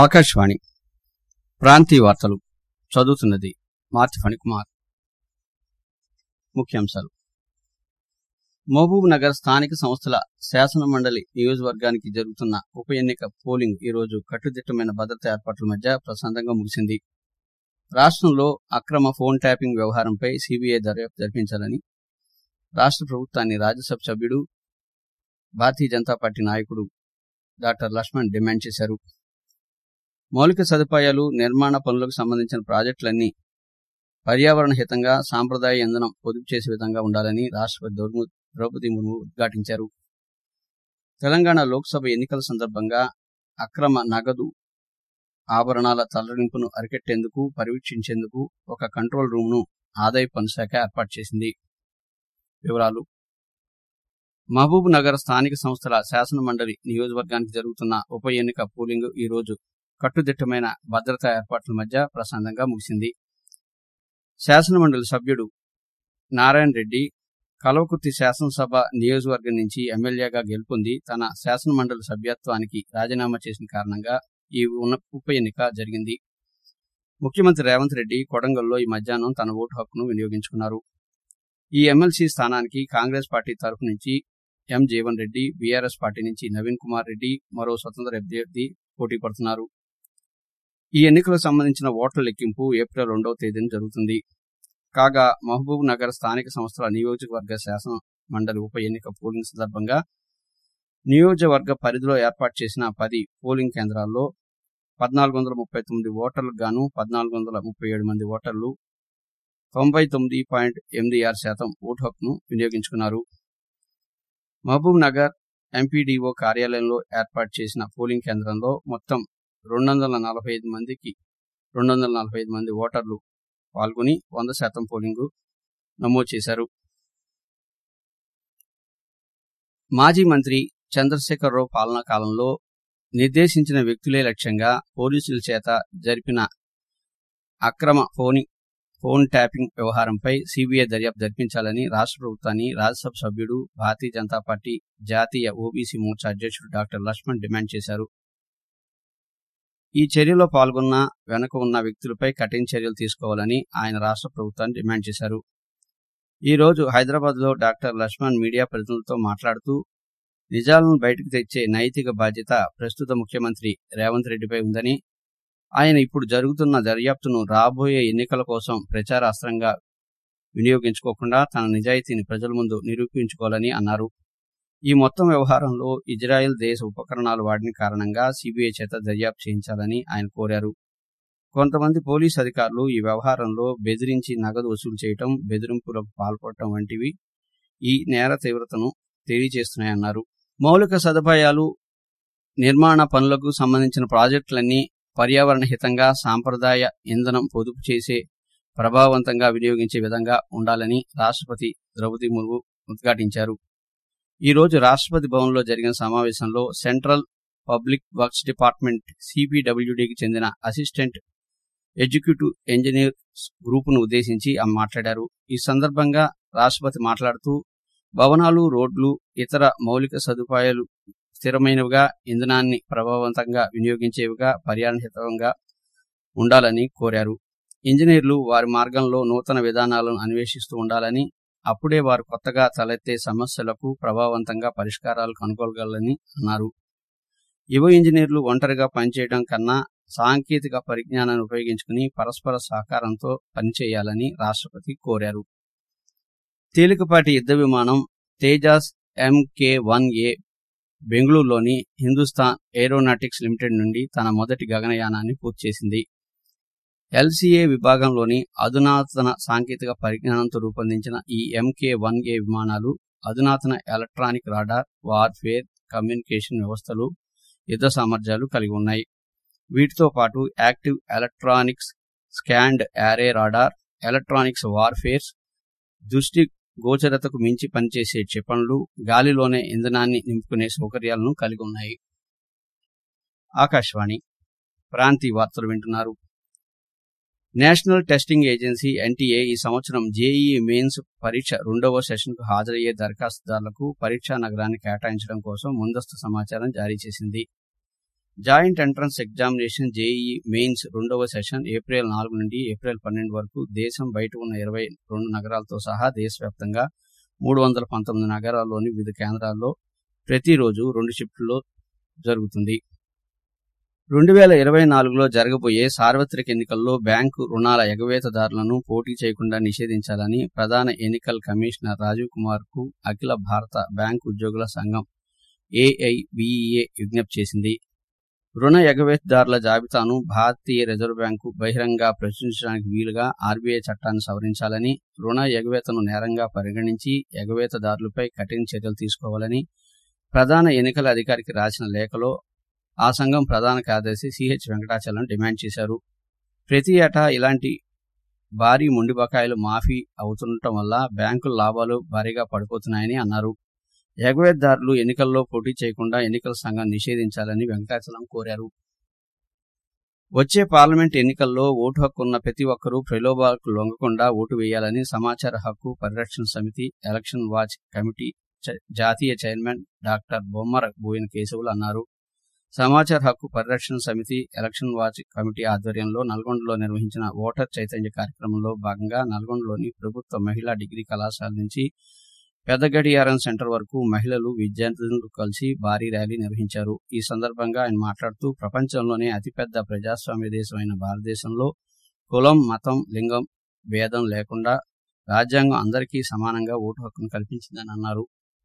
ఆకాశవాణి ప్రాంతీయ వార్తలు చదువుతున్నది మార్తి ఫణికుమార్ ముఖ్యాంశాలు మహబూబ్ నగర్ స్థానిక సంస్థల శాసన మండలి నియోజకవర్గానికి జరుగుతున్న ఉప ఎన్నిక పోలింగ్ ఈ రోజు కట్టుదిట్టమైన భద్రతా ఏర్పాట్ల మధ్య ప్రశాంతంగా ముగిసింది రాష్ట్రంలో అక్రమ ఫోన్ ట్యాపింగ్ వ్యవహారంపై సీబీఐ దర్యాప్తు జరిపించాలని రాష్ట్ర ప్రభుత్వాన్ని రాజ్యసభ సభ్యుడు భారతీయ జనతా పార్టీ నాయకుడు డాక్టర్ లక్ష్మణ్ డిమాండ్ చేశారు మౌలిక సదుపాయాలు నిర్మాణ పనులకు సంబంధించిన ప్రాజెక్టులన్నీ పర్యావరణ హితంగా సాంప్రదాయ ఇంధనం పొదుపు చేసే విధంగా ఉండాలని రాష్ట్రపతి ద్రౌ- ద్రౌపది ముర్ము ఉద్ఘాటించారు తెలంగాణ లోక్సభ ఎన్నికల సందర్భంగా అక్రమ నగదు ఆభరణాల తరలింపును అరికట్టేందుకు పర్యవేక్షించేందుకు ఒక కంట్రోల్ రూమ్ ను ఆదాయ పన్ను శాఖ ఏర్పాటు చేసింది వివరాలు మహబూబ్ నగర్ స్థానిక సంస్థల శాసన మండలి నియోజకవర్గానికి జరుగుతున్న ఉప ఎన్నిక పోలింగ్ ఈ రోజు కట్టుదిట్టమైన భద్రతా ఏర్పాట్ల మధ్య ప్రశాంతంగా ముగిసింది శాసన మండలి సభ్యుడు నారాయణ రెడ్డి కల్వకుర్తి శాసనసభ నియోజకవర్గం నుంచి ఎమ్మెల్యేగా గెలుపొంది తన శాసన మండలి సభ్యత్వానికి రాజీనామా చేసిన కారణంగా ఈ ఉన్న- ఉప ఎన్నిక జరిగింది ముఖ్యమంత్రి రేవంత్ రెడ్డి కొడంగల్లో ఈ మధ్యాహ్నం తన ఓటు హక్కును వినియోగించుకున్నారు ఈ ఎమ్మెల్సీ స్థానానికి కాంగ్రెస్ పార్టీ తరఫు నుంచి M Jeevan Reddy BRS party నుంచి నవీన్ కుమార్ రెడ్డి మరో స్వతంత్ర అభ్యర్థి పోటీ పడుతున్నారు ఈ ఎన్నికలకు సంబంధించిన ఓట్ల లెక్కింపు ఏప్రిల్ రెండవ తేదీన జరుగుతుంది కాగా మహబూబ్ నగర్ స్థానిక సంస్థల నియోజకవర్గ శాసన మండలి ఉప ఎన్నిక పోలింగ్ సందర్భంగా నియోజకవర్గ పరిధిలో ఏర్పాటు చేసిన పది పోలింగ్ కేంద్రాల్లో పద్నాలుగు వందల ముప్పై తొమ్మిది ఓటర్లకు గాను పద్నాలుగు వందల ముప్పై ఏడు మంది ఓటర్లు తొంభై తొమ్మిది పాయింట్ ఎనిమిది ఆరు శాతం ఓటు హక్కును వినియోగించుకున్నారు మహబూబ్ నగర్ ఎంపీడీఓ కార్యాలయంలో ఏర్పాటు చేసిన పోలింగ్ కేంద్రంలో మొత్తం రెండు వందల నలభై ఐదు మందికి రెండు వందల నలభై ఐదు మంది ఓటర్లు పాల్గొని వంద శాతం పోలింగ్ నమోదు చేశారు మాజీ మంత్రి చంద్రశేఖరరావు పాలనా కాలంలో నిర్దేశించిన వ్యక్తులే లక్ష్యంగా పోలీసుల చేత జరిపిన అక్రమ ఫోని ఫోన్ ట్యాపింగ్ వ్యవహారంపై సీబీఐ దర్యాప్తు జరిపించాలని రాష్ట్ర ప్రభుత్వాన్ని రాజ్యసభ సభ్యుడు భారతీయ జనతా పార్టీ జాతీయ ఓబీసీ మోర్చా అధ్యక్షుడు డాక్టర్ లక్ష్మణ్ డిమాండ్ చేశారు ఈ చర్యలో పాల్గొన్న వెనుక ఉన్న వ్యక్తులపై కఠిన చర్యలు తీసుకోవాలని ఆయన రాష్ట్ర ప్రభుత్వాన్ని డిమాండ్ చేశారు ఈ రోజు హైదరాబాద్ లో డాక్టర్ లక్ష్మణ్ మీడియా ప్రతినిధులతో మాట్లాడుతూ నిజాలను బయటకు తెచ్చే నైతిక బాధ్యత ప్రస్తుత ముఖ్యమంత్రి రేవంత్ రెడ్డిపై ఉందని ఆయన ఇప్పుడు జరుగుతున్న దర్యాప్తును రాబోయే ఎన్నికల కోసం ప్రచారాస్త్రంగా వినియోగించుకోకుండా తన నిజాయితీని ప్రజల ముందు నిరూపించుకోవాలని అన్నారు ఈ మొత్తం వ్యవహారంలో ఇజ్రాయెల్ దేశ ఉపకరణాలు వాడిన కారణంగా సిబిఐ చేత దర్యాప్తు చేయించాలని ఆయన కోరారు కొంతమంది పోలీసు అధికారులు ఈ వ్యవహారంలో బెదిరించి నగదు వసూలు చేయటం బెదిరింపులకు పాల్పడటం వంటివి ఈ నేర తీవ్రతను తెలియజేస్తున్నాయన్నారు మౌలిక సదుపాయాలు నిర్మాణ పనులకు సంబంధించిన ప్రాజెక్టులన్నీ పర్యావరణ హితంగా సాంప్రదాయ ఇంధనం పొదుపు చేసే ప్రభావవంతంగా వినియోగించే విధంగా ఉండాలని రాష్ట్రపతి ద్రౌపది ముర్ము ఉద్ఘాటించారు ఈ రోజు రాష్ట్రపతి భవన్లో జరిగిన సమావేశంలో సెంట్రల్ పబ్లిక్ వర్క్స్ డిపార్ట్మెంట్ సిపిడబ్ల్యూడికి చెందిన అసిస్టెంట్ ఎగ్జిక్యూటివ్ ఇంజనీర్ గ్రూపును ఉద్దేశించి ఆమె మాట్లాడారు ఈ సందర్భంగా రాష్ట్రపతి మాట్లాడుతూ భవనాలు రోడ్లు ఇతర మౌలిక సదుపాయాలు స్థిరమైనవిగా ఇంధనాన్ని ప్రభావవంతంగా వినియోగించేవిగా పర్యావరణహితంగా ఉండాలని కోరారు ఇంజనీర్లు వారి మార్గంలో నూతన విధానాలను అన్వేషిస్తూ ఉండాలని అప్పుడే వారు కొత్తగా తలెత్తే సమస్యలకు ప్రభావవంతంగా పరిష్కారాలు కనుగొనగలని అన్నారు యువ ఇంజనీర్లు ఒంటరిగా పనిచేయడం కన్నా సాంకేతిక పరిజ్ఞానాన్ని ఉపయోగించుకుని పరస్పర సహకారంతో పనిచేయాలని రాష్ట్రపతి కోరారు తేలికపాటి యుద్ధ విమానం తేజాస్ ఎంకే వన్ ఏ బెంగళూరులోని హిందుస్థాన్ ఏరోనాటిక్స్ లిమిటెడ్ నుండి తన మొదటి గగనయానాన్ని పూర్తి చేసింది ఎల్సీఏ విభాగంలోని అధునాతన సాంకేతిక పరిజ్ఞానంతో రూపొందించిన ఈ ఎంకే వన్ ఏ విమానాలు అధునాతన ఎలక్ట్రానిక్ రాడార్ వార్ఫేర్ కమ్యూనికేషన్ వ్యవస్థలు యుద్ధ సామర్థ్యాలు కలిగి ఉన్నాయి వీటితో పాటు active electronics scanned array radar electronics warfares దృష్టి గోచరతకు మించి పనిచేసే క్షిపణులు గాలిలోనే ఇంధనాన్ని నింపుకునే సౌకర్యాలను కలిగి ఉన్నాయి ఆకాశవాణి ప్రాంతీయ వార్తలు వింటున్నారు నేషనల్ టెస్టింగ్ ఏజెన్సీ ఎన్టీఏ ఈ సంవత్సరం జేఈఈ మెయిన్స్ పరీక్ష రెండవ సెషన్కు హాజరయ్యే దరఖాస్తుదారులకు పరీక్షా నగరాన్ని కేటాయించడం కోసం ముందస్తు సమాచారం జారీ చేసింది joint entrance examination JEE mains రెండవ సెషన్ ఏప్రిల్ నాలుగు నుండి ఏప్రిల్ పన్నెండు వరకు దేశం బయట ఉన్న ఇరవై రెండు నగరాలతో సహా దేశవ్యాప్తంగా మూడు వందల పంతొమ్మిది నగరాల్లోని వివిధ కేంద్రాల్లో ప్రతిరోజు రెండు షిఫ్టుల్లో జరుగుతుంది రెండు వేల ఇరవై నాలుగులో జరగబోయే సార్వత్రిక ఎన్నికల్లో బ్యాంకు రుణాల ఎగవేతదారులను పోటీ చేయకుండా నిషేధించాలని ప్రధాన ఎన్నికల కమిషనర్ రాజీవ్ కుమార్ కు అఖిల భారత బ్యాంకు ఉద్యోగుల సంఘం ఏఐబిఈఏ విజ్ఞప్తి చేసింది రుణ ఎగవేతదారుల జాబితాను భారతీయ రిజర్వ్ బ్యాంకు బహిరంగ ప్రచురించడానికి వీలుగా ఆర్బీఐ చట్టాన్ని సవరించాలని రుణ ఎగవేతను నేరంగా పరిగణించి ఎగవేతదారులపై కఠిన చర్యలు తీసుకోవాలని ప్రధాన ఎన్నికల అధికారికి రాసిన లేఖలో ఆ సంఘం ప్రధాన కార్యదర్శి సిహెచ్ వెంకటాచలం డిమాండ్ చేశారు ప్రతి ఏటా ఇలాంటి భారీ మొండి బకాయిలు మాఫీ అవుతుండటం వల్ల బ్యాంకుల లాభాలు భారీగా పడిపోతున్నాయని అన్నారు ఎగవేతదారులు ఎన్నికల్లో పోటీ చేయకుండా ఎన్నికల సంఘం నిషేధించాలని వెంకటాచలం కోరారు వచ్చే పార్లమెంట్ ఎన్నికల్లో ఓటు హక్కు ఉన్న ప్రతి ఒక్కరూ ప్రలోభాలకు లొంగకుండా ఓటు వేయాలని సమాచార హక్కు పరిరక్షణ సమితి ఎలక్షన్ వాచ్ కమిటీ జాతీయ చైర్మన్ డాక్టర్ బొమ్మర బోయిన కేశవులు అన్నారు సమాచార హక్కు పరిరక్షణ సమితి ఎలక్షన్ వాచ్ కమిటీ ఆధ్వర్యంలో నల్గొండలో నిర్వహించిన ఓటర్ చైతన్య కార్యక్రమంలో భాగంగా నల్గొండలోని ప్రభుత్వ మహిళా డిగ్రీ కళాశాల నుంచి పెద్ద గడియారం సెంటర్ వరకు మహిళలు విద్యార్థులు కలిసి భారీ ర్యాలీ నిర్వహించారు ఈ సందర్భంగా ఆయన మాట్లాడుతూ ప్రపంచంలోనే అతిపెద్ద ప్రజాస్వామ్య దేశమైన భారతదేశంలో కులం మతం లింగం భేదం లేకుండా రాజ్యాంగం అందరికీ సమానంగా ఓటు హక్కును కల్పించిందని అన్నారు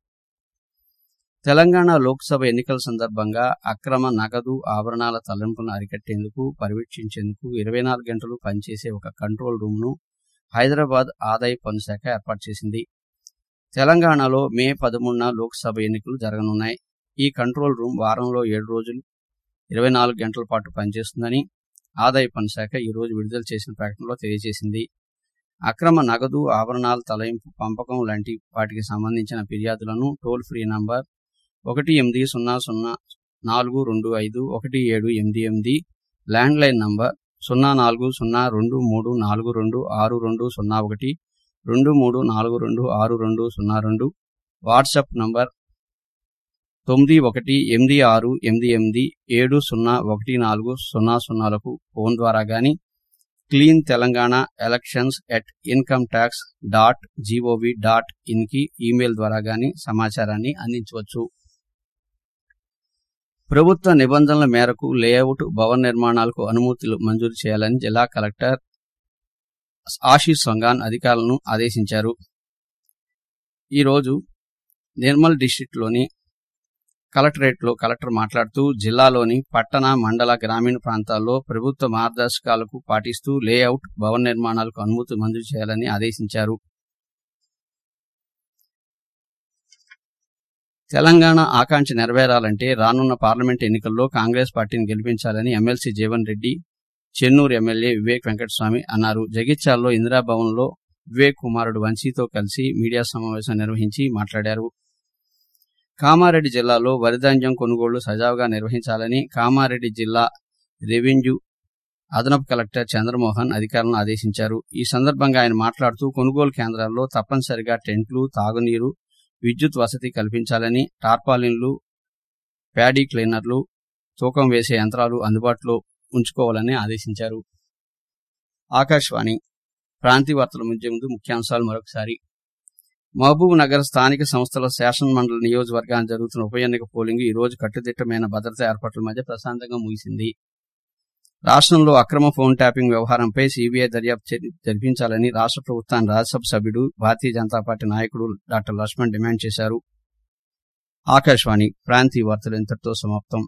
తెలంగాణ లోక్సభ ఎన్నికల సందర్భంగా అక్రమ నగదు ఆభరణాల తరలింపును అరికట్టేందుకు పర్యవేక్షించేందుకు ఇరవై నాలుగు గంటలు పనిచేసే ఒక కంట్రోల్ రూమ్ ను హైదరాబాద్ ఆదాయ పన్ను శాఖ ఏర్పాటు చేసింది తెలంగాణలో మే పదమూడున లోక్సభ ఎన్నికలు జరగనున్నాయి ఈ కంట్రోల్ రూమ్ వారంలో ఏడు రోజులు ఇరవై నాలుగు గంటల పాటు పనిచేస్తుందని ఆదాయ పన్ను శాఖ ఈ రోజు విడుదల చేసిన ప్రకటనలో తెలియజేసింది అక్రమ నగదు ఆభరణాల తలయింపు పంపకం లాంటి వాటికి సంబంధించిన ఫిర్యాదులను టోల్ ఫ్రీ నంబర్ ఒకటి ఎనిమిది సున్నా సున్నా నాలుగు రెండు ఐదు ఒకటి ఏడు ఎనిమిది ఎనిమిది ల్యాండ్ లైన్ నంబర్ సున్నా నాలుగు సున్నా రెండు మూడు నాలుగు రెండు ఆరు రెండు సున్నా ఒకటి రెండు మూడు నాలుగు రెండు ఆరు రెండు సున్నా రెండు వాట్సాప్ నంబర్ తొమ్మిది ఒకటి ఎనిమిది ఆరు ఎనిమిది ఎనిమిది ఏడు సున్నా ఒకటి నాలుగు సున్నా సున్నాలకు ఫోన్ ద్వారా గాని clean Telangana elections at income tax dot G O V dot ఇన్కి ఈమెయిల్ ద్వారా గాని సమాచారాన్ని అందించవచ్చు ప్రభుత్వ నిబంధనల మేరకు లేఅవుట్ భవన నిర్మాణాలకు అనుమతులు మంజూరు చేయాలని జిల్లా కలెక్టర్ ఆశీష్ సంగాన్ అధికారులను ఆదేశించారు ఈరోజు నిర్మల్ డిస్టిక్లోని కలెక్టరేట్లో కలెక్టర్ మాట్లాడుతూ జిల్లాలోని పట్టణ మండల గ్రామీణ ప్రాంతాల్లో ప్రభుత్వ మార్గదర్శకాలకు పాటిస్తూ లేఅవుట్ భవన నిర్మాణాలకు అనుమతి మంజూరు చేయాలని ఆదేశించారు తెలంగాణ ఆకాంక్ష నెరవేరాలంటే రానున్న పార్లమెంట్ ఎన్నికల్లో కాంగ్రెస్ పార్టీని గెలిపించాలని ఎమ్మెల్సీ జీవన్ రెడ్డి చెన్నూరు ఎమ్మెల్యే వివేక్ వెంకటస్వామి అన్నారు జగిత్యాల్లో ఇందిరాభవన్లో వివేక్ కుమారుడు వంశీతో కలిసి మీడియా సమావేశం నిర్వహించి మాట్లాడారు కామారెడ్డి జిల్లాలో వరిధాన్యం కొనుగోళ్లు సజావుగా నిర్వహించాలని కామారెడ్డి జిల్లా రెవెన్యూ అదనపు కలెక్టర్ చంద్రమోహన్ అధికారులను ఆదేశించారు ఈ సందర్భంగా ఆయన మాట్లాడుతూ కొనుగోలు కేంద్రాల్లో తప్పనిసరిగా టెంట్లు తాగునీరు విద్యుత్ వసతి కల్పించాలని టార్పాలిన్లు ప్యాడీ క్లీనర్లు తూకం వేసే యంత్రాలు అందుబాటులో ఉంచుకోవాలని ఆదేశించారు ఆకాశవాణి ప్రాంతీయ వార్తల ముంచే ముందు ముఖ్యాంశాలు మరొకసారి మహబూబ్ నగర్ స్థానిక సంస్థల శాసన మండలి నియోజకవర్గానికి జరుగుతున్న ఉప ఎన్నిక పోలింగ్ ఈ రోజు కట్టుదిట్టమైన భద్రతా ఏర్పాట్ల మధ్య ప్రశాంతంగా ముగిసింది రాష్ట్రంలో అక్రమ ఫోన్ ట్యాపింగ్ వ్యవహారంపై సీబీఐ దర్యాప్తు జరిపించాలని రాష్ట్ర ప్రభుత్వాన్ని రాజ్యసభ సభ్యుడు భారతీయ జనతా పార్టీ నాయకుడు డాక్టర్ లక్ష్మణ్ డిమాండ్ చేశారు ఆకాశవాణి ప్రాంతీయ వార్తలు ఇంతటితో సమాప్తం